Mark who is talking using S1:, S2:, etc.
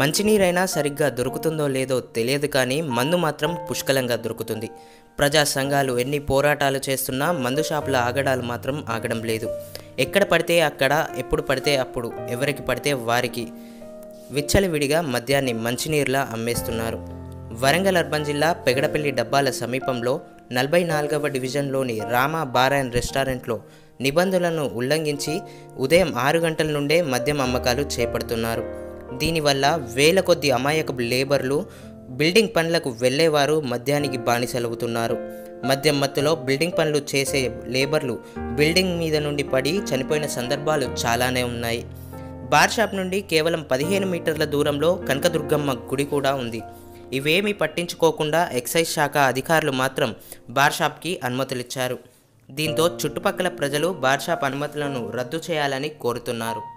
S1: మంచినీరైనా సరిగ్గా దొరుకుతుందో లేదో తెలియదు కానీ మందు మాత్రం పుష్కలంగా దొరుకుతుంది ప్రజా సంఘాలు ఎన్ని పోరాటాలు చేస్తున్నా మందు షాపుల ఆగడాలు మాత్రం ఆగడం లేదు ఎక్కడ పడితే అక్కడ ఎప్పుడు పడితే అప్పుడు ఎవరికి పడితే వారికి విచ్చలవిడిగా మద్యాన్ని మంచినీరులా అమ్మేస్తున్నారు వరంగల్ అర్బన్ జిల్లా పెగడపల్లి డబ్బాల సమీపంలో నలభై నాలుగవ డివిజన్లోని రామ బార్ అండ్ రెస్టారెంట్లో నిబంధనలను ఉల్లంఘించి ఉదయం ఆరు గంటల నుండే మద్యం అమ్మకాలు చేపడుతున్నారు దీనివల్ల వేల కొద్ది అమాయకపు లేబర్లు బిల్డింగ్ పనులకు వెళ్ళేవారు మద్యానికి బానిసలవుతున్నారు మద్యం మత్తులో బిల్డింగ్ పనులు చేసే లేబర్లు బిల్డింగ్ మీద నుండి పడి చనిపోయిన సందర్భాలు చాలానే ఉన్నాయి బార్ షాప్ నుండి కేవలం పదిహేను మీటర్ల దూరంలో కనకదుర్గమ్మ గుడి కూడా ఉంది ఇవేమీ పట్టించుకోకుండా ఎక్సైజ్ శాఖ అధికారులు మాత్రం బార్ షాప్కి అనుమతులిచ్చారు దీంతో చుట్టుపక్కల ప్రజలు బార్ షాప్ అనుమతులను రద్దు చేయాలని కోరుతున్నారు